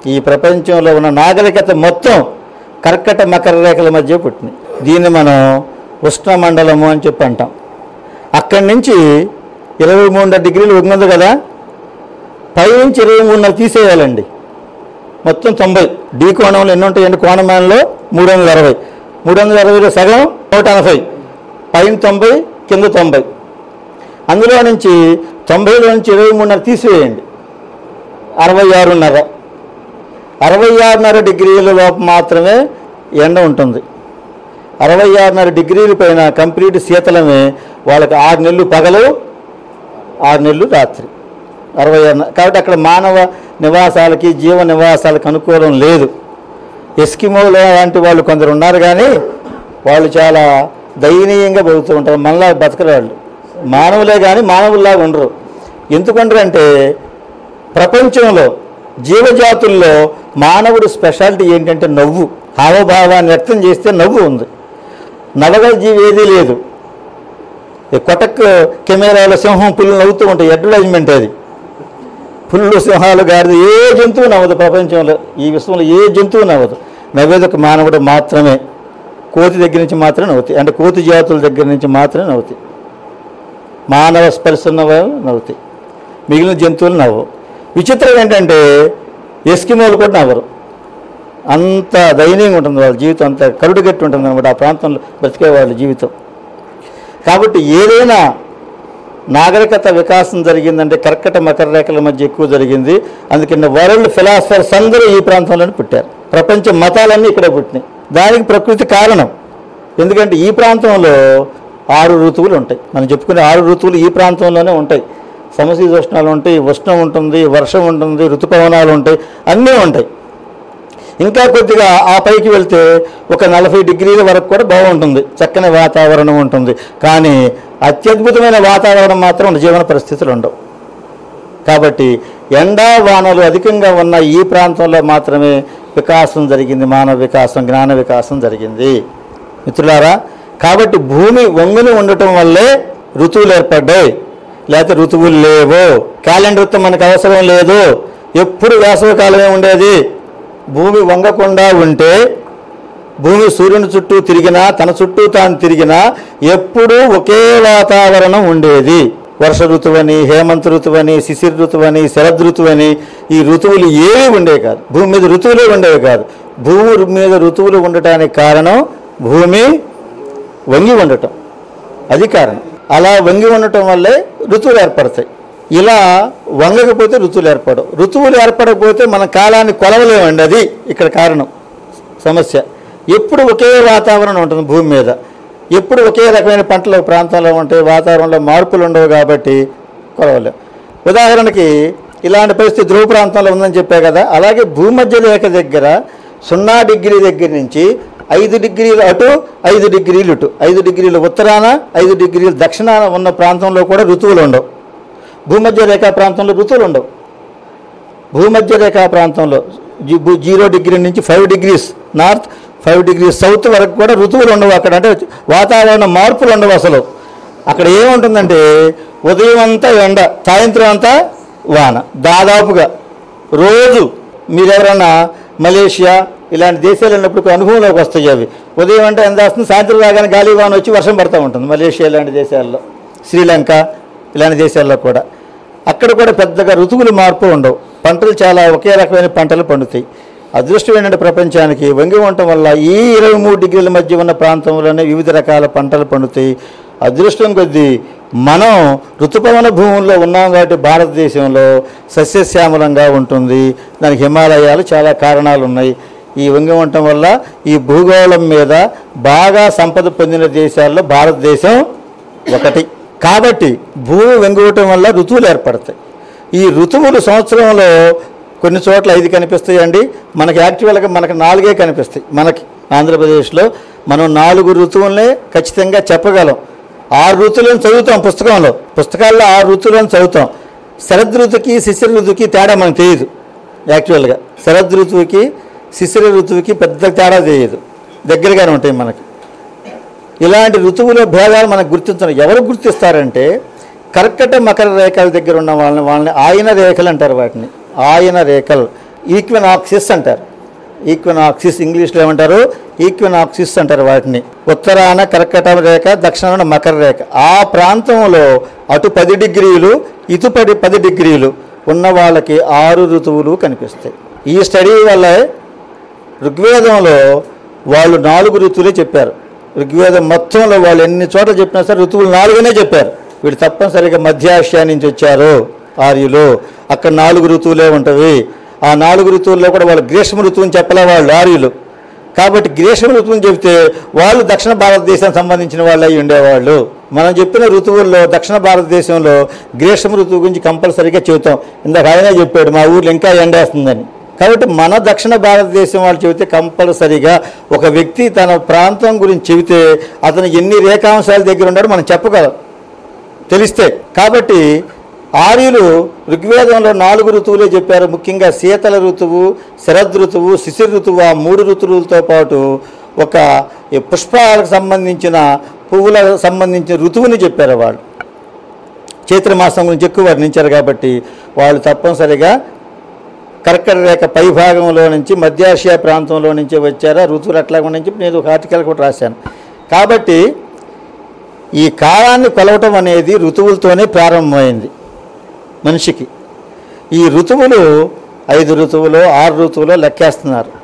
ఈ ప్రపంచంలో ఉన్న నాగరికత మొత్తం కర్కట మకర రేఖల మధ్య పుట్టింది దీన్ని మనం ఉష్ణమండలము అని చెప్పి అంటాం అక్కడి నుంచి ఇరవై మూడున్నర డిగ్రీలు ఉంది కదా పైనుంచి ఇరవై మూడున్నర తీసేయాలండి మొత్తం తొంభై డి కోణంలో ఎన్ని ఉంటాయండి కోణమానంలో మూడు వందల అరవై మూడు వందల అరవైలో సగం నూట ఎనభై పైన తొంభై కింద తొంభై అందులో నుంచి తొంభైలో నుంచి ఇరవై మూడున్నర తీసివేయండి అరవై ఆరున్నర అరవై ఆరున్నర డిగ్రీల లోపు మాత్రమే ఎండ ఉంటుంది అరవై ఆరున్నర డిగ్రీల పైన కంప్లీట్ శీతలమే వాళ్ళకి ఆరు నెలలు పగలు ఆరు నెలలు రాత్రి అరవై ఆరు కాబట్టి అక్కడ మానవ నివాసాలకి జీవ నివాసాలకు అనుకూలం లేదు ఎస్కిమోలు లాంటి వాళ్ళు కొందరు ఉన్నారు కానీ వాళ్ళు చాలా దయనీయంగా బతుకుతూ ఉంటారు మనలా బతకరు వాళ్ళు మానవులే కానీ మానవుల్లాగా ఉండరు ఎందుకుంటారంటే ప్రపంచంలో జీవజాతుల్లో మానవుడు స్పెషాలిటీ ఏంటంటే నవ్వు హావభావాన్ని వ్యక్తం చేస్తే నవ్వు ఉంది నవగల జీవి ఏదీ లేదు ఈ కొటక్ కెమెరాలో సింహం పుల్లు నవ్వుతూ ఉంటాయి అడ్వర్టైజ్మెంట్ అది పుల్లు సింహాలు గాడిద ఏ జంతువు నవ్వదు ప్రపంచంలో ఈ విశ్వంలో ఏ జంతువు నవ్వదు నవ్వేది ఒక మానవుడు మాత్రమే కోతి దగ్గర నుంచి మాత్రమే నవ్వుతాయి అంటే కోతి జాతుల దగ్గర నుంచి మాత్రమే నవ్వుతాయి మానవ స్పర్శ ఉన్నవారు నవ్వుతాయి మిగిలిన జంతువులు నవ్వు విచిత్రం ఏంటంటే ఎస్కిమోలు కూడా నవ్వరు అంత దయనీయంగా ఉంటుంది వాళ్ళ జీవితం అంత కరుడుగట్టి ఉంటుంది అనమాట ఆ ప్రాంతంలో బ్రతికే వాళ్ళ జీవితం కాబట్టి ఏదైనా నాగరికత వికాసం జరిగిందంటే కర్కట మకర రేఖల మధ్య ఎక్కువ జరిగింది అందుకని వరల్డ్ ఫిలాసఫర్స్ అందరూ ఈ ప్రాంతంలోనే పుట్టారు ప్రపంచ మతాలన్నీ ఇక్కడే పుట్టినాయి దానికి ప్రకృతి కారణం ఎందుకంటే ఈ ప్రాంతంలో ఆరు ఋతువులు ఉంటాయి మనం చెప్పుకునే ఆరు ఋతువులు ఈ ప్రాంతంలోనే ఉంటాయి సమశీతోష్ణాలు ఉంటాయి ఉష్ణం ఉంటుంది వర్షం ఉంటుంది ఋతుపవనాలు ఉంటాయి అన్నీ ఉంటాయి ఇంకా కొద్దిగా ఆ పైకి వెళ్తే ఒక నలభై డిగ్రీల వరకు కూడా బాగుంటుంది చక్కని వాతావరణం ఉంటుంది కానీ అత్యద్భుతమైన వాతావరణం మాత్రం ఉండదు, జీవన పరిస్థితులు ఉండవు కాబట్టి ఎండా వానలు అధికంగా ఉన్న ఈ ప్రాంతంలో మాత్రమే వికాసం జరిగింది మానవ వికాసం జ్ఞాన వికాసం జరిగింది మిత్రులారా కాబట్టి భూమి వంగుని ఉండటం వల్లే ఋతువులు ఏర్పడ్డాయి లేకపోతే ఋతువులు లేవు క్యాలెండర్ ఋతువు మనకు అవసరం లేదు ఎప్పుడు వేసవికాలమే ఉండేది భూమి వంగకుండా ఉంటే భూమి సూర్యుని చుట్టూ తిరిగినా తన చుట్టూ తాను తిరిగినా ఎప్పుడూ ఒకే వాతావరణం ఉండేది వర్ష ఋతువని హేమంత ఋతువని శిశిర ఋతువని శరద్ ఋతువని ఈ ఋతువులు ఏవి ఉండేవి కాదు భూమి మీద ఋతువులే ఉండేవి కాదు భూమి మీద ఋతువులు ఉండటానికి కారణం భూమి వంగి ఉండటం అది కారణం అలా వంగి ఉండటం వల్లే ఋతువులు ఏర్పడతాయి ఇలా వంగకపోతే ఋతువులు ఏర్పడవు ఋతువులు ఏర్పడకపోతే మన కాలాన్ని కొలవలేమండి అది ఇక్కడ కారణం సమస్య ఎప్పుడు ఒకే వాతావరణం ఉంటుంది భూమి మీద ఎప్పుడు ఒకే రకమైన పంటలు ఒక ప్రాంతాల్లో ఉంటాయి వాతావరణంలో మార్పులు ఉండవు కాబట్టి కొలవలేం ఉదాహరణకి ఇలాంటి పరిస్థితి ధ్రువ ప్రాంతంలో ఉందని చెప్పా కదా అలాగే భూమధ్య రేఖ దగ్గర సున్నా డిగ్రీ దగ్గర నుంచి ఐదు డిగ్రీలు అటు ఐదు డిగ్రీలు ఇటు ఐదు డిగ్రీలు ఉత్తరాన ఐదు డిగ్రీలు దక్షిణాన ఉన్న ప్రాంతంలో కూడా ఋతువులు ఉండవు భూమధ్య రేఖా ప్రాంతంలో ఋతువులు ఉండవు భూమధ్య రేఖా ప్రాంతంలో జీ- భూ- జీరో డిగ్రీ నుంచి five degrees north five degrees south వరకు కూడా ఋతువులు ఉండవు అక్కడ అంటే వాతావరణ మార్పులు ఉండవు అసలు అక్కడ ఏముంటుందంటే ఉదయం అంతా ఎండ సాయంత్రం అంతా వాన దాదాపుగా రోజు మీరెవరన్నా మలేషియా ఇలాంటి దేశాలు వెళ్ళినప్పుడు అనుభవంలోకి వస్తాయి అవి ఉదయం అంటే ఎంత వస్తుంది సాయంత్రం రాగానే గాలి వాన వచ్చి వర్షం పడుతూ ఉంటుంది మలేషియా ఇలాంటి దేశాల్లో శ్రీలంక ఇలాంటి దేశాల్లో కూడా అక్కడ కూడా పెద్దగా ఋతువులు మార్పు ఉండవు పంటలు చాలా ఒకే రకమైన పంటలు పండుతాయి అదృష్టం ఏంటంటే ప్రపంచానికి వంగి ఉండటం వల్ల ఈ ఇరవై మూడు డిగ్రీల మధ్య ఉన్న ప్రాంతంలోనే వివిధ రకాల పంటలు పండుతాయి అదృష్టం కొద్దీ మనం ఋతుపవన భూముల్లో ఉన్నాం కాబట్టి భారతదేశంలో సస్యశ్యామలంగా ఉంటుంది దానికి హిమాలయాలు చాలా కారణాలు ఉన్నాయి ఈ వంగి ఉండటం వల్ల ఈ భూగోళం మీద బాగా సంపద పొందిన దేశాల్లో భారతదేశం ఒకటి కాబట్టి భూమి వెంగువటం వల్ల ఋతువులు ఏర్పడతాయి ఈ ఋతువులు సంవత్సరంలో కొన్ని చోట్ల ఐదు కనిపిస్తాయండి మనకి యాక్చువల్గా మనకి నాలుగే కనిపిస్తాయి మనకి ఆంధ్రప్రదేశ్లో మనం నాలుగు ఋతువులనే ఖచ్చితంగా చెప్పగలం ఆరు ఋతువులను చదువుతాం పుస్తకంలో పుస్తకాల్లో ఆరు ఋతువులను చదువుతాం శరద్ ఋతువుకి శిశిర ఋతువుకి తేడా మనకు తెలియదు యాక్చువల్గా శరద్ ఋతువుకి శిశిర ఋతువుకి పెద్ద తేడా తెలియదు దగ్గరగానే ఉంటాయి మనకి ఇలాంటి ఋతువుల భేదాలు మనకు గుర్తించడం ఎవరు గుర్తిస్తారంటే కర్కట మకర రేఖల దగ్గర ఉన్న వాళ్ళని వాళ్ళని ఆయన రేఖలు అంటారు వాటిని ఆయన రేఖలు ఈక్వినాక్సిస్ అంటారు ఈక్వినాక్సిస్ ఇంగ్లీష్లో ఏమంటారు ఈక్వినాక్సిస్ అంటారు వాటిని ఉత్తరాన కర్కట రేఖ దక్షిణాన మకర రేఖ ఆ ప్రాంతంలో అటు పది డిగ్రీలు ఇటు పది పది డిగ్రీలు ఉన్న వాళ్ళకి ఆరు ఋతువులు కనిపిస్తాయి ఈ స్టడీ వల్ల ఋగ్వేదంలో వాళ్ళు నాలుగు ఋతువులే చెప్పారు ఋగ్వేదం మొత్తంలో వాళ్ళు ఎన్ని చోట్ల చెప్పినా సరే ఋతువులు నాలుగునే చెప్పారు వీళ్ళు తప్పనిసరిగా మధ్య ఆసియా నుంచి వచ్చారు ఆర్యులు అక్కడ నాలుగు ఋతువులే ఉంటవి ఆ నాలుగు ఋతువుల్లో కూడా వాళ్ళు గ్రీష్మ ఋతువుని చెప్పలే వాళ్ళు ఆర్యులు కాబట్టి గ్రీష్మ ఋతువుని చెబితే వాళ్ళు దక్షిణ భారతదేశానికి సంబంధించిన వాళ్ళు అయి ఉండేవాళ్ళు మనం చెప్పిన ఋతువుల్లో దక్షిణ భారతదేశంలో గ్రీష్మ ఋతువు గురించి కంపల్సరీగా చెబుతాం ఇందాక ఆయనే చెప్పాడు మా ఊర్లో ఇంకా ఎండేస్తుందని కాబట్టి మన దక్షిణ భారతదేశం వాళ్ళు చెబితే కంపల్సరీగా ఒక వ్యక్తి తన ప్రాంతం గురించి చెబితే అతను ఎన్ని రేఖాంశాల దగ్గర ఉన్నాడో మనం చెప్పగలం తెలిస్తే కాబట్టి ఆర్యులు ఋగ్వేదంలో నాలుగు ఋతువులే చెప్పారు ముఖ్యంగా శీతల ఋతువు శరద్ ఋతువు శిశిర ఋతువు ఆ మూడు ఋతువులతో పాటు ఒక ఈ పుష్పాలకు సంబంధించిన పువ్వులకు సంబంధించిన ఋతువుని చెప్పారు వాళ్ళు చైత్రమాసం గురించి ఎక్కువ వర్ణించారు కాబట్టి వాళ్ళు తప్పనిసరిగా కర్కట రేఖ పై భాగంలో నుంచి మధ్యాసియా ప్రాంతంలో నుంచి వచ్చారా ఋతువులు అట్లా నుంచి నేను ఒక ఆర్టికల్ కూడా రాశాను కాబట్టి ఈ కాలాన్ని కొలవటం అనేది ఋతువులతోనే ప్రారంభమైంది మనిషికి ఈ ఋతువులు ఐదు ఋతువులు ఆరు ఋతువులు లెక్కేస్తున్నారు